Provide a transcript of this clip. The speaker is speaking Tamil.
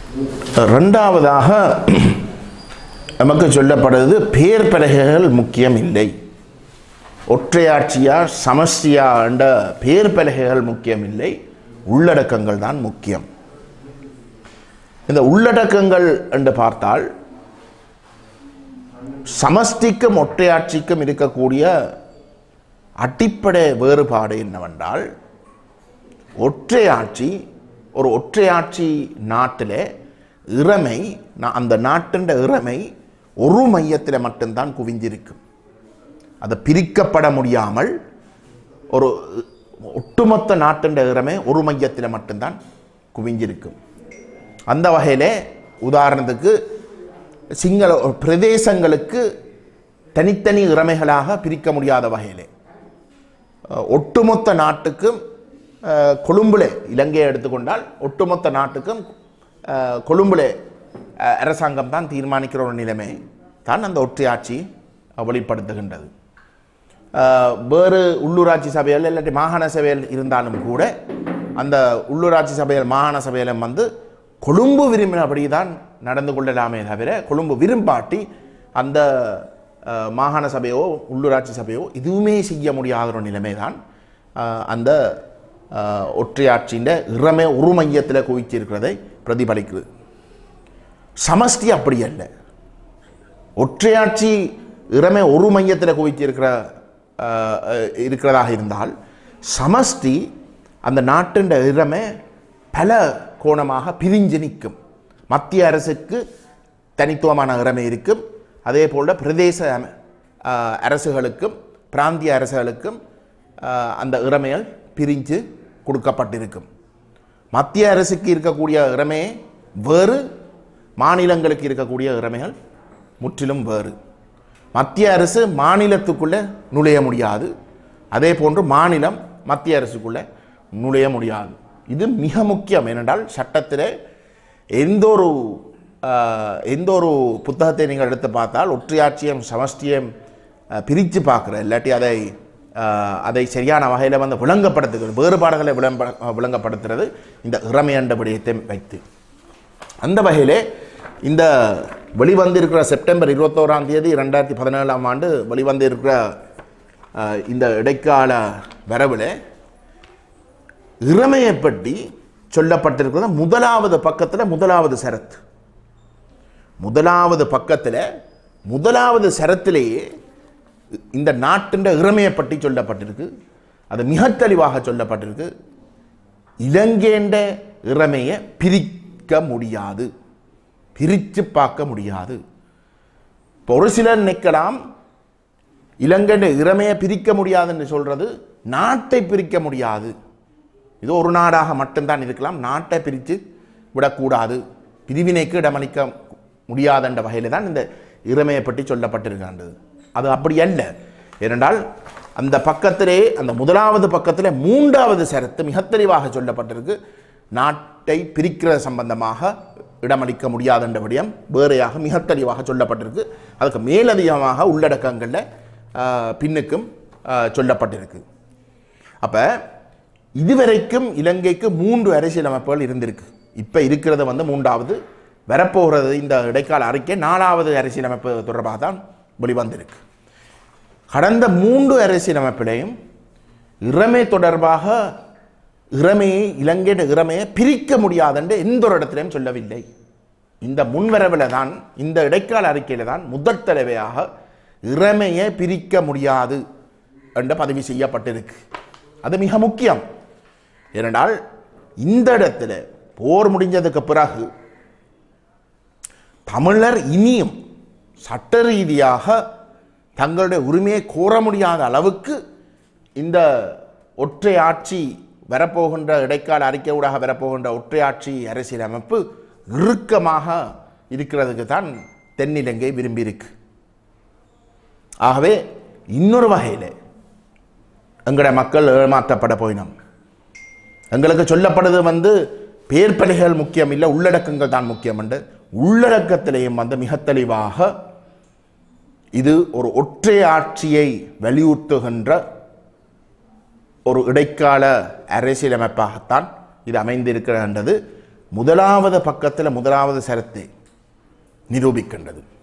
ரெண்டாவதாக நமக்கு சொல்லப்படுறது பேர் பலகைகள் முக்கியம் இல்லை ஒற்றையாட்சியா சமஷ்டியா என்ற பேர் பலகைகள் முக்கியம் இல்லை உள்ளடக்கங்கள் தான் முக்கியம் இந்த உள்ளடக்கங்கள் என்று பார்த்தால் சமஷ்டிக்கும் ஒற்றையாட்சிக்கும் இருக்கக்கூடிய அடிப்படை வேறுபாடு என்னவென்றால் ஒற்றையாட்சி ஒரு ஒற்றையாட்சி நாட்டில் இறமை நா- அந்த நாட்டின் இறமை ஒரு மையத்தில் மட்டும்தான் குவிந்திருக்கும் அது பிரிக்கப்பட முடியாமல் ஒரு ஒட்டுமொத்த நாட்டின் இறமை ஒரு மையத்தில் மட்டும்தான் குவிஞ்சிருக்கும் அந்த வகையில் உதாரணத்துக்கு சிங்கள பிரதேசங்களுக்கு தனித்தனி இறமைகளாக பிரிக்க முடியாத வகையிலே அஹ், ஒட்டுமொத்த நாட்டுக்கும் அஹ், கொழும்புலே இலங்கையை எடுத்துக்கொண்டால் ஒட்டுமொத்த நாட்டுக்கும் அஹ், கொழும்புலே அஹ், அரசாங்கம் தான் தீர்மானிக்கிற ஒரு நிலைமை தான் அந்த ஒற்றையாட்சி வெளிப்படுத்துகின்றது அஹ், வேறு உள்ளூராட்சி சபைகள் இல்லாட்டி மாகாண சபைகள் இருந்தாலும் கூட அந்த உள்ளூராட்சி சபைகள் மாகாண சபையிலும் வந்து கொழும்பு விரும்பினபடி தான் நடந்து கொள்ளலாமே தவிர கொழும்பு விரும்பாட்டி அந்த அஹ், மாகாண சபையோ உள்ளூராட்சி சபையோ எதுவுமே செய்ய முடியாத ஒரு நிலைமை தான் அஹ், அந்த அஹ், ஒற்றையாட்சியின் இறமை ஒரு மையத்தில் குவிச்சிருக்கிறதை பிரதிபலிக்குது சமஷ்டி அப்படி அல்ல ஒற்றையாட்சி இறமை ஒரு மையத்தில் குவித்திருக்கிற அஹ், அஹ், இருக்கிறதாக இருந்தால் சமஷ்டி அந்த நாட்டின் இறமை பல கோணமாக பிரிஞ்சு நிற்கும் மத்திய அரசுக்கு தனித்துவமான இறமை இருக்கும் அதே போல் பிரதேச அஹ், அரசுகளுக்கும் பிராந்திய அரசுகளுக்கும் அஹ், அந்த இறமைகள் பிரிஞ்சு கொடுக்கப்பட்டிருக்கும் மத்திய அரசுக்கு இருக்கக்கூடிய இறமையே வேறு மாநிலங்களுக்கு இருக்கக்கூடிய இறமைகள் முற்றிலும் வேறு மத்திய அரசு மாநிலத்துக்குள்ளே நுழைய முடியாது அதே போன்று மாநிலம் மத்திய அரசுக்குள்ளே நுழைய முடியாது இது மிக முக்கியம் ஏனென்றால் சட்டத்தில் எந்த ஒரு ஆஹ், எந்த ஒரு புத்தகத்தை நீங்கள் எடுத்து பார்த்தால் ஒற்றையாட்சியம் சமஷ்டியம் பிரித்து பார்க்குற இல்லாட்டி அதை ஆஹ், அதை சரியான வகையில் வந்து விளங்கப்படுத்துகிறது வேறுபாடுகளை விளம்ப விளங்கப்படுத்துறது இந்த இறமையண்ட விடயத்தை வைத்து அந்த வகையிலே இந்த வெளிவந்திருக்கிற செப்டம்பர் இருபத்தோராம் தேதி ரெண்டாயிரத்தி பதினேழாம் ஆண்டு வெளிவந்திருக்கிற அஹ், இந்த இடைக்கால வரவில் இறமையை பற்றி சொல்லப்பட்டிருக்கிறது முதலாவது பக்கத்தில் முதலாவது சரத்து முதலாவது பக்கத்தில் முதலாவது சரத்திலேயே இந்த நாட்டின் இறமையை பற்றி சொல்லப்பட்டிருக்கு அது மிக தெளிவாக சொல்லப்பட்டிருக்கு இலங்கைண்ட இறமையை பிரிக்க முடியாது பிரித்து பார்க்க முடியாது இப்போ ஒரு சிலர் நிற்கலாம் இலங்கைண்ட இறமையை பிரிக்க முடியாதுன்னு சொல்றது நாட்டை பிரிக்க முடியாது இது ஒரு நாடாக மட்டும்தான் இருக்கலாம் நாட்டை பிரித்து விடக்கூடாது பிரிவினைக்கு இடமளிக்க முடியாதுன்ற வகையில் தான் இந்த இறமையை பற்றி சொல்லப்பட்டிருக்கின்றது அது அப்படி அல்ல ஏனென்றால் அந்த பக்கத்திலே அந்த முதலாவது பக்கத்தில் மூன்றாவது சரத்து மிக தெளிவாக சொல்லப்பட்டிருக்கு நாட்டை பிரிக்கிற சம்பந்தமாக இடமளிக்க முடியாதுன்ற விடயம் வேறையாக மிக தெளிவாக சொல்லப்பட்டிருக்கு அதுக்கு மேலதிகமாக உள்ளடக்கங்களில் ஆஹ், பின்னுக்கும் ஆஹ், சொல்லப்பட்டிருக்கு அப்போ இதுவரைக்கும் இலங்கைக்கு மூன்று அரசியலமைப்புகள் இருந்திருக்கு இப்போ இருக்கிறது வந்து மூன்றாவது வரப்போகிறது இந்த இடைக்கால அறிக்கை நாலாவது அரசியலமைப்பு தொடர்பாக தான் வெளிவந்திருக்கு கடந்த மூன்று அரசியலமைப்பிலையும் இறமை தொடர்பாக இறமையை இலங்கையின் இறமையை பிரிக்க முடியாதென்று எந்த ஒரு இடத்திலையும் சொல்லவில்லை இந்த முன்வரவில் தான் இந்த இடைக்கால அறிக்கையில் தான் முதற் தடவையாக இறமையை பிரிக்க முடியாது என்று பதிவு செய்யப்பட்டிருக்கு அது மிக முக்கியம் ஏனென்றால் இந்த இடத்துல போர் முடிஞ்சதுக்கு பிறகு தமிழர் இனியும் சட்ட ரீதியாக தங்களுடைய உரிமையை கோர முடியாத அளவுக்கு இந்த ஒற்றை ஆட்சி வரப்போகின்ற இடைக்கால அறிக்கை ஊடாக வரப்போகின்ற ஒற்றை ஆட்சி அரசியலமைப்பு இறுக்கமாக இருக்கிறதுக்கு தான் தென்னிலங்கை விரும்பியிருக்கு ஆகவே இன்னொரு வகையில் எங்களுடைய மக்கள் ஏமாற்றப்பட போயினோம் எங்களுக்கு சொல்லப்படுது வந்து பேர்பலிகள் முக்கியம் இல்லை உள்ளடக்கங்கள் தான் முக்கியம் என்று உள்ளடக்கத்திலேயும் வந்து மிக தெளிவாக இது ஒரு ஒற்றை ஆட்சியை வலியுறுத்துகின்ற ஒரு இடைக்கால அரசியலமைப்பாகத்தான் இது அமைந்திருக்கின்றது முதலாவது பக்கத்தில் முதலாவது சரத்தை நிரூபிக்கின்றது